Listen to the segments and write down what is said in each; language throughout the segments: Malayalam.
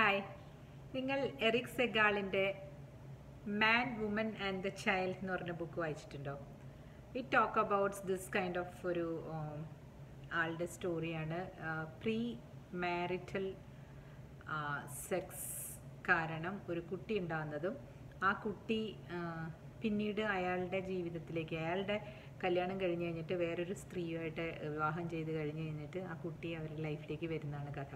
ഹായ് നിങ്ങൾ എറിക് സെഗാളിൻ്റെ man woman and the child എന്ന് പറഞ്ഞ ബുക്ക് വായിച്ചിട്ടുണ്ടോ it talk abouts this kind of ഒരു ഉം, ആളുടെ സ്റ്റോറിയാണ് പ്രീ മാരിറ്റൽ സെക്സ് കാരണം ഒരു കുട്ടി ഉണ്ടാകുന്നതും ആ കുട്ടി ആ, പിന്നീട് അയാളുടെ ജീവിതത്തിലേക്ക് അയാളുടെ കല്യാണം കഴിഞ്ഞ് കഴിഞ്ഞിട്ട് വേറൊരു സ്ത്രീയുമായിട്ട് വിവാഹം ചെയ്ത് കഴിഞ്ഞ് കഴിഞ്ഞിട്ട് ആ കുട്ടി അവരുടെ ലൈഫിലേക്ക് വരുന്നതാണ് കഥ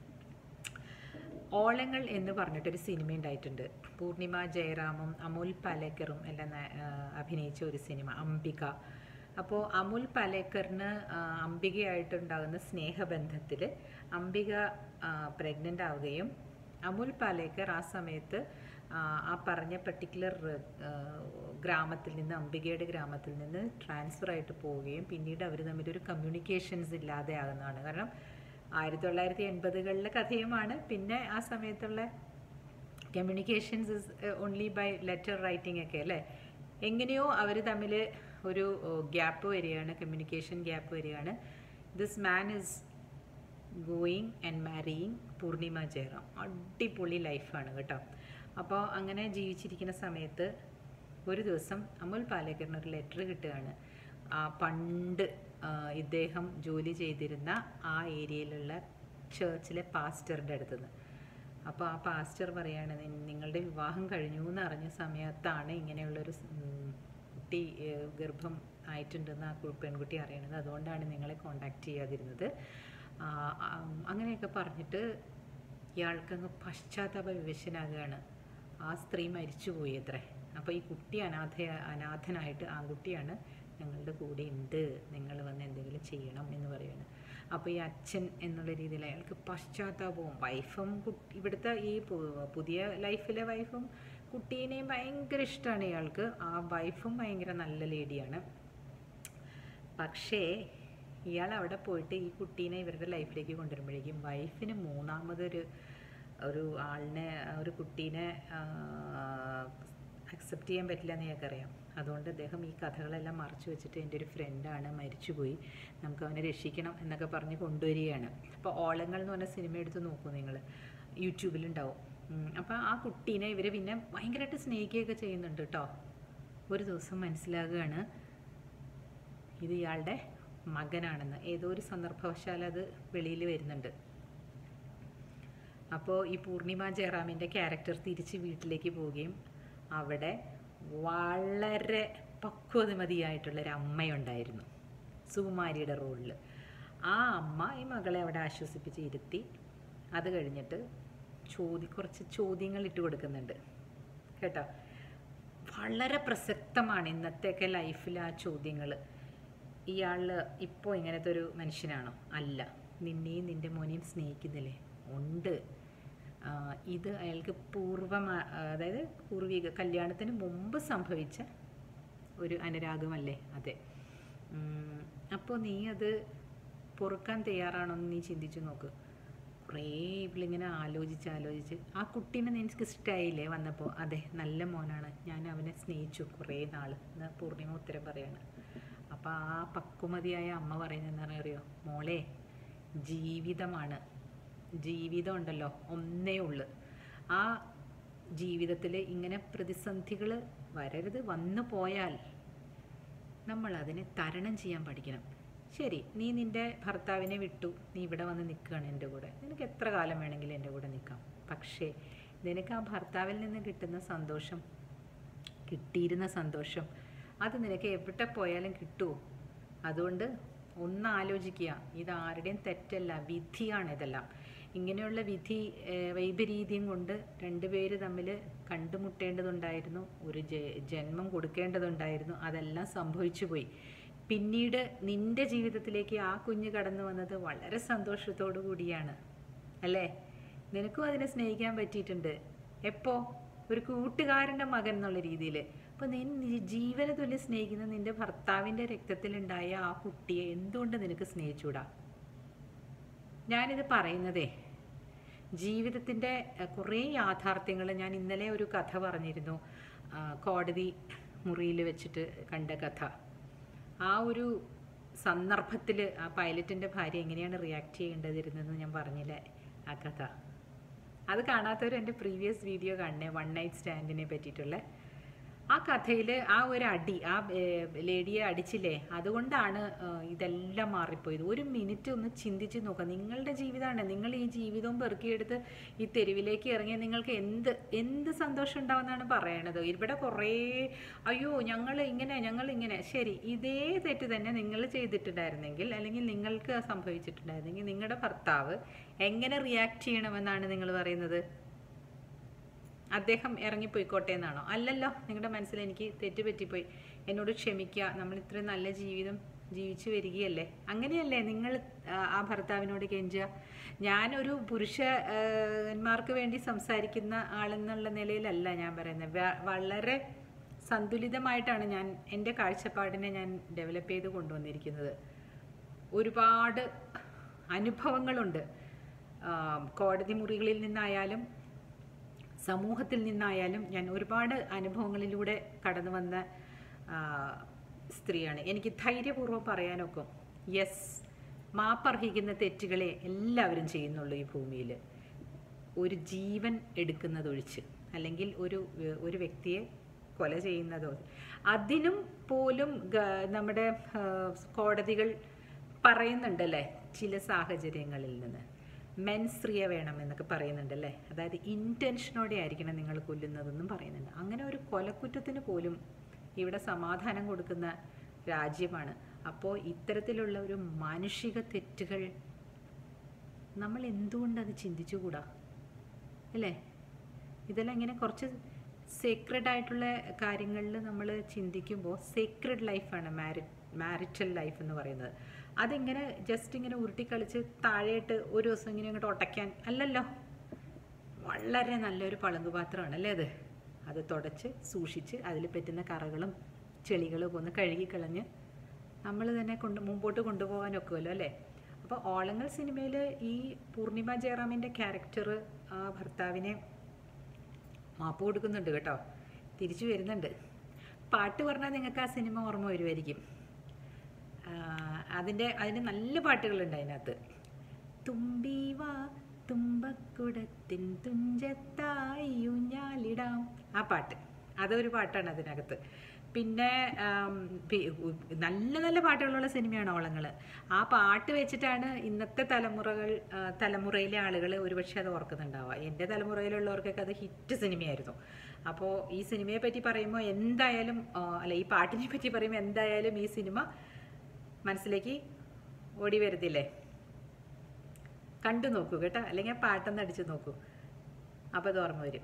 ഓളങ്ങൾ എന്ന് പറഞ്ഞിട്ടൊരു സിനിമ ഉണ്ടായിട്ടുണ്ട് പൂർണിമ ജയറാമും അമുൽ പാലേക്കറും എല്ലാം ന- ആ, അഭിനയിച്ച ഒരു സിനിമ അംബിക അപ്പോൾ അമുൽ പാലേക്കറിന് ആ, അംബികയായിട്ടുണ്ടാകുന്ന സ്നേഹബന്ധത്തിൽ അംബിക പ്രഗ്നൻ്റ് ആവുകയും അമുൽ പാലേക്കർ ആ സമയത്ത് ആ, ആ പറഞ്ഞ പർട്ടിക്കുലർ ഗ്രാമത്തിൽ നിന്ന് അംബികയുടെ ഗ്രാമത്തിൽ നിന്ന് ട്രാൻസ്ഫർ ആയിട്ട് പോവുകയും പിന്നീട് അവർ തമ്മിലൊരു കമ്മ്യൂണിക്കേഷൻസ് ഇല്ലാതെ ആകുന്നതാണ് കാരണം ആയിരത്തി തൊള്ളായിരത്തി എൺപതുകളിലെ കഥയുമാണ് പിന്നെ ആ സമയത്തുള്ള communications is only by letter writing ഒക്കെ അല്ലേ എങ്ങനെയോ അവർ തമ്മിൽ ഒരു ഗ്യാപ്പ് വരികയാണ് കമ്മ്യൂണിക്കേഷൻ ഗ്യാപ്പ് വരികയാണ് this man is going and marrying Purnima Jayaram അടിപൊളി ലൈഫാണ് കേട്ടോ അപ്പോൾ അങ്ങനെ ജീവിച്ചിരിക്കുന്ന സമയത്ത് ഒരു ദിവസം അമുൽ പാലേക്കറിന് ഒരു ലെറ്റർ കിട്ടുകയാണ് ആ പണ്ട് ആ, ഇദ്ദേഹം ജോലി ചെയ്തിരുന്ന ആ ഏരിയയിലുള്ള ചേർച്ചിലെ പാസ്റ്ററുടെ അടുത്ത് നിന്ന് അപ്പോൾ ആ പാസ്റ്റർ പറയാണ് "നി- നിങ്ങളുടെ വിവാഹം കഴിഞ്ഞു എന്ന് അറിഞ്ഞ സമയത്താണ് ഇങ്ങനെയുള്ളൊരു സ്- ഉം, കുട്ടി ഏഹ്, ഗർഭം ആയിട്ടുണ്ടെന്ന് ആ കു- പെൺകുട്ടി അറിയണത് അതുകൊണ്ടാണ് നിങ്ങളെ കോണ്ടാക്ട് ചെയ്യാതിരുന്നത് ആ, ആ, അങ്ങനെയൊക്കെ പറഞ്ഞിട്ട് ഇയാൾക്കങ്ങ് പശ്ചാത്താപ വിവശനാകുകയാണ് ആ സ്ത്രീ മരിച്ചുപോയി അത്രേ അപ്പോൾ ഈ കുട്ടി അനാഥ അനാഥനായിട്ട് ആൺകുട്ടിയാണ് ഞങ്ങളുടെ കൂടെ ഉണ്ട് നിങ്ങൾ വന്ന് എന്തെങ്കിലും ചെയ്യണം എന്ന് പറയുകയാണ് അപ്പോൾ ഈ അച്ഛൻ എന്നുള്ള രീതിയിൽ അയാൾക്ക് പശ്ചാത്താപവും വൈഫും കുട്ടി ഇവിടുത്തെ ഈ പു- പുതിയ ലൈഫിലെ വൈഫും കുട്ടീനെയും ഭയങ്കര ഇഷ്ടമാണ് ഇയാൾക്ക് ആ വൈഫും ഭയങ്കര നല്ല ലേഡിയാണ് പക്ഷേ ഇയാൾ അവിടെ പോയിട്ട് ഈ കുട്ടീനെ ഇവരുടെ ലൈഫിലേക്ക് കൊണ്ടുവരുമ്പോഴേക്കും വൈഫിന് മൂന്നാമതൊരു ഒരു ആളിനെ ഒരു കുട്ടീനെ അക്സെപ്റ്റ് ചെയ്യാൻ പറ്റില്ല എന്ന് ഞങ്ങൾക്കറിയാം അതുകൊണ്ട് അദ്ദേഹം ഈ കഥകളെല്ലാം മറച്ചു വെച്ചിട്ട് എൻ്റെ ഒരു ഫ്രണ്ടാണ് മരിച്ചുപോയി നമുക്ക് അവനെ രക്ഷിക്കണം എന്നൊക്കെ പറഞ്ഞ് കൊണ്ടുവരികയാണ് അപ്പോൾ ഓളങ്ങൾ എന്ന് പറഞ്ഞ സിനിമ എടുത്ത് നോക്കൂ നിങ്ങൾ യൂട്യൂബിലുണ്ടാവും അപ്പോൾ ആ കുട്ടീനെ ഇവർ പിന്നെ ഭയങ്കരമായിട്ട് സ്നേഹിക്കുകയൊക്കെ ചെയ്യുന്നുണ്ട് കേട്ടോ ഒരു ദിവസം മനസ്സിലാകുകയാണ് ഇത് ഇയാളുടെ മകനാണെന്ന് ഏതോ ഒരു സന്ദർഭവശാൽ അത് വെളിയിൽ വരുന്നുണ്ട് അപ്പോൾ ഈ പൂർണിമ ജയറാമിൻ്റെ ക്യാരക്ടർ തിരിച്ച് വീട്ടിലേക്ക് പോവുകയും അവിടെ വളരെ പക്വതമതിയായിട്ടുള്ള ഒരു അമ്മയുണ്ടായിരുന്നു സുകുമാരിയുടെ റോളിൽ ആ അമ്മ ഈ മകളെ അവിടെ ആശ്വസിപ്പിച്ച് ഇരുത്തി അത് കഴിഞ്ഞിട്ട് ചോദ്യ കുറച്ച് ചോദ്യങ്ങൾ ഇട്ട് കൊടുക്കുന്നുണ്ട് കേട്ടോ വളരെ പ്രസക്തമാണ് ഇന്നത്തെയൊക്കെ ലൈഫിൽ ആ ചോദ്യങ്ങൾ ഇയാൾ ഇപ്പോൾ ഇങ്ങനത്തെ ഒരു മനുഷ്യനാണോ അല്ല നിന്നെയും നിൻ്റെ മോനെയും സ്നേഹിക്കുന്നില്ലേ ഉണ്ട് ആ, ഇത് അയാൾക്ക് പൂർവ്വ അതായത് പൂർവിക കല്യാണത്തിന് മുമ്പ് സംഭവിച്ച ഒരു അനുരാഗമല്ലേ അതെ അപ്പോൾ നീ അത് പൊറുക്കാൻ തയ്യാറാണോ എന്ന് നീ ചിന്തിച്ചു നോക്ക് കുറേ ഇവളിങ്ങനെ ആലോചിച്ച് ആലോചിച്ച് ആ കുട്ടീനെ നിനക്ക് ഇഷ്ടമായില്ലേ വന്നപ്പോൾ അതെ നല്ല മോനാണ് ഞാൻ അവനെ സ്നേഹിച്ചു കുറേ നാൾ എന്ന് പൂർണിമ ഉത്തരം പറയാണ് അപ്പോൾ ആ പക്വമതിയായ അമ്മ പറയുന്നത് എന്താണെന്ന് അറിയോ മോളെ ജീവിതമാണ് ജീവിതം ഉണ്ടല്ലോ ഒന്നേ ഉള്ളു ആ ജീവിതത്തിൽ ഇങ്ങനെ പ്രതിസന്ധികൾ വരരുത് വന്നു പോയാൽ നമ്മൾ അതിനെ തരണം ചെയ്യാൻ പഠിക്കണം ശരി നീ നിൻ്റെ ഭർത്താവിനെ വിട്ടു നീ ഇവിടെ വന്ന് നിൽക്കുകയാണ് എൻ്റെ കൂടെ നിനക്ക് എത്ര കാലം വേണമെങ്കിലും എൻ്റെ കൂടെ നിൽക്കാം പക്ഷേ നിനക്ക് ആ ഭർത്താവിൽ നിന്ന് കിട്ടുന്ന സന്തോഷം കിട്ടിയിരുന്ന സന്തോഷം അത് നിനക്ക് എവിടെ പോയാലും കിട്ടുമോ അതുകൊണ്ട് ഒന്ന് ആലോചിക്കുക ഇത് ആരുടെയും തെറ്റല്ല വിധിയാണ് ഇതെല്ലാം ഇങ്ങനെയുള്ള വിധി ഏഹ്, വൈപരീത്യം കൊണ്ട് രണ്ടുപേര് തമ്മിൽ കണ്ടുമുട്ടേണ്ടതുണ്ടായിരുന്നു ഒരു ജ- ജന്മം കൊടുക്കേണ്ടതുണ്ടായിരുന്നു അതെല്ലാം സംഭവിച്ചു പോയി പിന്നീട് നിന്റെ ജീവിതത്തിലേക്ക് ആ കുഞ്ഞ് കടന്നു വന്നത് വളരെ സന്തോഷത്തോടു കൂടിയാണ് അല്ലേ നിനക്കും അതിനെ സ്നേഹിക്കാൻ പറ്റിയിട്ടുണ്ട് എപ്പോ ഒരു കൂട്ടുകാരൻ്റെ മകൻ എന്നുള്ള രീതിയിൽ അപ്പോൾ നീ നി- ജീവനെ തുല്യം സ്നേഹിക്കുന്ന നിന്റെ ഭർത്താവിൻ്റെ രക്തത്തിലുണ്ടായ ആ കുട്ടിയെ എന്തുകൊണ്ട് നിനക്ക് സ്നേഹിച്ചൂടാ ഞാനിത് പറയുന്നതേ ജീവിതത്തിൻ്റെ കുറേ യാഥാർത്ഥ്യങ്ങൾ ഞാൻ ഇന്നലെ ഒരു കഥ പറഞ്ഞിരുന്നു ആ, കോടതി മുറിയിൽ വെച്ചിട്ട് കണ്ട കഥ ആ ഒരു സന്ദർഭത്തിൽ ആ പൈലറ്റിൻ്റെ ഭാര്യ എങ്ങനെയാണ് റിയാക്ട് ചെയ്യേണ്ടതിരുന്നതെന്ന് ഞാൻ പറഞ്ഞില്ലേ ആ കഥ അത് കാണാത്തവർ എൻ്റെ പ്രീവിയസ് വീഡിയോ കാണണേ വൺ നൈറ്റ് സ്റ്റാൻഡിനെ പറ്റിയിട്ടുള്ള ആ കഥയിൽ ആ ഒരു അടി ആ ഏർ, ലേഡിയെ അടിച്ചില്ലേ അതുകൊണ്ടാണ് ഏർ, ഇതെല്ലാം മാറിപ്പോയത് ഒരു മിനിറ്റ് ഒന്ന് ചിന്തിച്ച് നോക്കുക നിങ്ങളുടെ ജീവിതമാണ് നിങ്ങൾ ഈ ജീവിതവും പെറുക്കിയെടുത്ത് ഈ തെരുവിലേക്ക് ഇറങ്ങിയ നിങ്ങൾക്ക് എന്ത് എന്ത് സന്തോഷം ഉണ്ടാവുമെന്നാണ് പറയണത് ഇവിടെ കുറേ അയ്യോ ഞങ്ങൾ ഇങ്ങനെ ഞങ്ങൾ ഇങ്ങനെ ശരി ഇതേ തെറ്റ് തന്നെ നിങ്ങൾ ചെയ്തിട്ടുണ്ടായിരുന്നെങ്കിൽ അല്ലെങ്കിൽ നിങ്ങൾക്ക് സംഭവിച്ചിട്ടുണ്ടായിരുന്നെങ്കിൽ നിങ്ങളുടെ ഭർത്താവ് എങ്ങനെ റിയാക്ട് ചെയ്യണമെന്നാണ് നിങ്ങൾ പറയുന്നത് അദ്ദേഹം ഇറങ്ങിപ്പോയിക്കോട്ടെ എന്നാണോ അല്ലല്ലോ നിങ്ങളുടെ മനസ്സിൽ എനിക്ക് തെറ്റ് പറ്റിപ്പോയി എന്നോട് ക്ഷമിക്കുക നമ്മൾ ഇത്രയും നല്ല ജീവിതം ജീവിച്ചു വരികയല്ലേ അങ്ങനെയല്ലേ നിങ്ങൾ ആ, ആ ഭർത്താവിനോട് കെഞ്ചുക ഞാനൊരു പുരുഷന്മാർക്ക് വേണ്ടി സംസാരിക്കുന്ന ആളെന്നുള്ള നിലയിലല്ല ഞാൻ പറയുന്നത് വ- വളരെ സന്തുലിതമായിട്ടാണ് ഞാൻ എൻ്റെ കാഴ്ചപ്പാടിനെ ഞാൻ ഡെവലപ്പ് ചെയ്ത് കൊണ്ടുവന്നിരിക്കുന്നത് ഒരുപാട് അനുഭവങ്ങളുണ്ട് ആ, കോടതി മുറികളിൽ നിന്നായാലും സമൂഹത്തിൽ നിന്നായാലും ഞാൻ ഒരുപാട് അനുഭവങ്ങളിലൂടെ കടന്നു വന്ന ആ, സ്ത്രീയാണ് എനിക്ക് ധൈര്യപൂർവ്വം പറയാനൊക്കും യെസ് മാപ്പർഹിക്കുന്ന തെറ്റുകളെ എല്ലാവരും ചെയ്യുന്നുള്ളൂ ഈ ഭൂമിയിൽ ഒരു ജീവൻ എടുക്കുന്നതൊഴിച്ച് അല്ലെങ്കിൽ ഒരു ഏർ, ഒരു വ്യക്തിയെ കൊല ചെയ്യുന്നതോ അതിനും പോലും ഗ- നമ്മുടെ ആ, കോടതികൾ പറയുന്നുണ്ടല്ലേ ചില സാഹചര്യങ്ങളിൽ നിന്ന് മെൻസ്ത്രീയ വേണം എന്നൊക്കെ പറയുന്നുണ്ടല്ലേ അതായത് ഇൻറ്റൻഷനോടെ ആയിരിക്കണം നിങ്ങൾ കൊല്ലുന്നതെന്നും പറയുന്നുണ്ട് അങ്ങനെ ഒരു കൊലക്കുറ്റത്തിന് പോലും ഇവിടെ സമാധാനം കൊടുക്കുന്ന രാജ്യമാണ് അപ്പോൾ ഇത്തരത്തിലുള്ള ഒരു മാനുഷിക തെറ്റുകൾ നമ്മൾ എന്തുകൊണ്ട് അത് ചിന്തിച്ചുകൂടാ അല്ലേ ഇതെല്ലാം ഇങ്ങനെ കുറച്ച് സീക്രഡ് ആയിട്ടുള്ള കാര്യങ്ങളിൽ നമ്മൾ ചിന്തിക്കുമ്പോൾ സീക്രഡ് ലൈഫാണ് മാരി മാരിറ്റൽ ലൈഫ് എന്ന് പറയുന്നത് അതിങ്ങനെ ജസ്റ്റ് ഇങ്ങനെ ഉരുട്ടിക്കളിച്ച് താഴെയിട്ട് ഒരു ദിവസം ഇങ്ങനെ അങ്ങോട്ട് ഒട്ടയ്ക്കാൻ അല്ലല്ലോ വളരെ നല്ലൊരു പളുങ്കുപാത്രമാണ് അല്ലേ അത് അത് തുടച്ച് സൂക്ഷിച്ച് അതിൽ പറ്റുന്ന കറകളും ചെളികളും ഒക്കെ ഒന്ന് കഴുകിക്കളഞ്ഞ് നമ്മൾ തന്നെ കൊണ്ട് മുമ്പോട്ട് കൊണ്ടുപോകാൻ ഒക്കുമല്ലോ അല്ലേ അപ്പോൾ ഓളങ്ങൾ സിനിമയിൽ ഈ പൂർണിമ ജയറാമിൻ്റെ ക്യാരക്ടർ ആ ഭർത്താവിനെ മാപ്പ് കൊടുക്കുന്നുണ്ട് കേട്ടോ തിരിച്ചു വരുന്നുണ്ട് പാട്ട് പറഞ്ഞാൽ നിങ്ങൾക്ക് ആ സിനിമ ഓർമ്മ വരുമായിരിക്കും ആ, അതിൻ്റെ അതിന് നല്ല പാട്ടുകളുണ്ട് അതിനകത്ത് തുമ്പീവാ തുമ്പക്കുടത്തിൻ തുഞ്ചത്തായി ഊഞ്ഞാലിടാം ആ പാട്ട് അതൊരു പാട്ടാണ് അതിനകത്ത് പിന്നെ ആം, പി- ഉ- നല്ല നല്ല പാട്ടുകളുള്ള സിനിമയാണ് ഓളങ്ങൾ ആ പാട്ട് വെച്ചിട്ടാണ് ഇന്നത്തെ തലമുറകൾ ആ, തലമുറയിലെ ആളുകൾ ഒരുപക്ഷെ അത് ഓർക്കുന്നുണ്ടാവുക എൻ്റെ തലമുറയിലുള്ളവർക്കൊക്കെ അത് ഹിറ്റ് സിനിമയായിരുന്നു അപ്പോൾ ഈ സിനിമയെ പറ്റി പറയുമ്പോൾ എന്തായാലും ആ, അല്ല ഈ പാട്ടിനെ പറ്റി പറയുമ്പോൾ എന്തായാലും ഈ സിനിമ മനസ്സിലേക്ക് ഓടി വരത്തില്ലേ കണ്ടു നോക്കൂ കേട്ടോ അല്ലെങ്കിൽ ആ പാട്ടൊന്ന് അടിച്ചു നോക്കൂ അപ്പോൾ അത് ഓർമ്മ വരും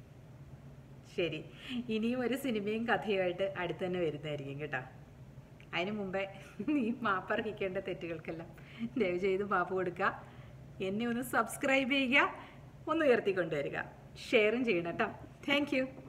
ശരി ഇനിയും ഒരു സിനിമയും കഥയുമായിട്ട് അടുത്ത് തന്നെ വരുന്നതായിരിക്കും കേട്ടോ അതിനു മുമ്പേ നീ മാപ്പർഹിക്കേണ്ട തെറ്റുകൾക്കെല്ലാം ദയവ് ചെയ്ത് മാപ്പ് കൊടുക്കുക എന്നെ ഒന്ന് സബ്സ്ക്രൈബ് ചെയ്യുക ഒന്ന് ഉയർത്തിക്കൊണ്ടുവരിക ഷെയറും ചെയ്യണം കേട്ടോ താങ്ക് യു